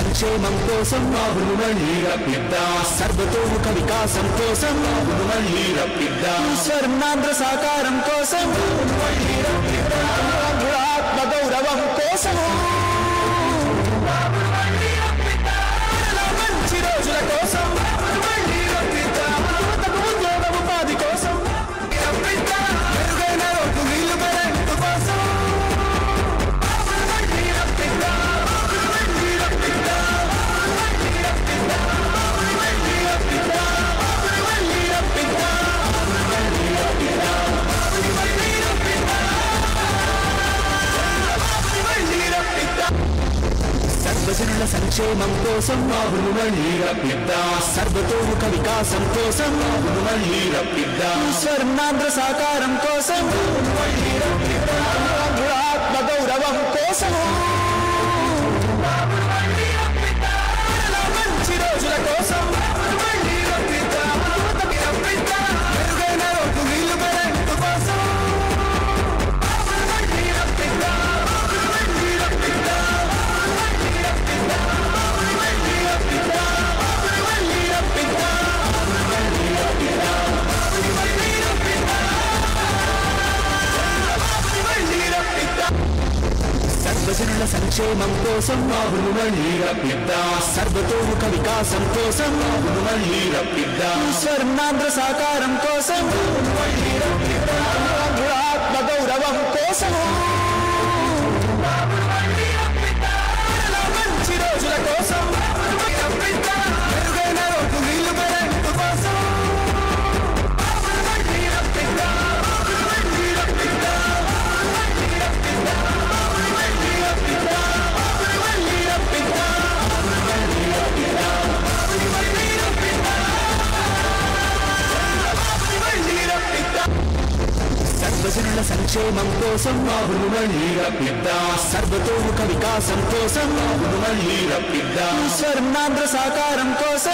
సంక్షేమం కోసం బాబుమణిరపిద్ద సర్వతోముఖ వికాసం కోసం బాబుమణిరపిద్ద స్వర్ణాంధ్ర సాకారం కోసం ఆత్మ గౌరవం కోసం మంచి రోజుల కోసం యువతకు ఉద్యోగ ఉపాధి కోసం మెరుగైన రోడ్డు నీళ్లు కరెంటు కోసం సర్వజనుల సంక్షేమం కోసం బాబుమణిరపిద్ద సర్వతోముఖ వికాసం కోసం బాబుమణిరపిద్ద స్వర్ణాంధ్ర సాకారం కోసం ఆత్మ గౌరవం కోసం మంచి రోజుల కోసం మెరుగైన రోడ్డు నీళ్లు కరెంటు కోసం సర్వజనుల సంక్షేమం కోసం బాబుమణిరపిద్ద సర్వతోముఖ వికాసం కోసం బాబుమణిరపిద్ద స్వర్ణాంధ్ర సాకారం కోసం ఆత్మ గౌరవం కోసం మంచి రోజుల కోసం మెరుగైన రోడ్డు నీళ్లు కరెంటు కోసం సర్వజనుల సంక్షేమం కోసం బాబుమణిరపిద్ద సర్వతోముఖ వికాసం కోసం బాబుమణిరపిద్ద స్వర్ణాంధ్ర సాకారం కోసం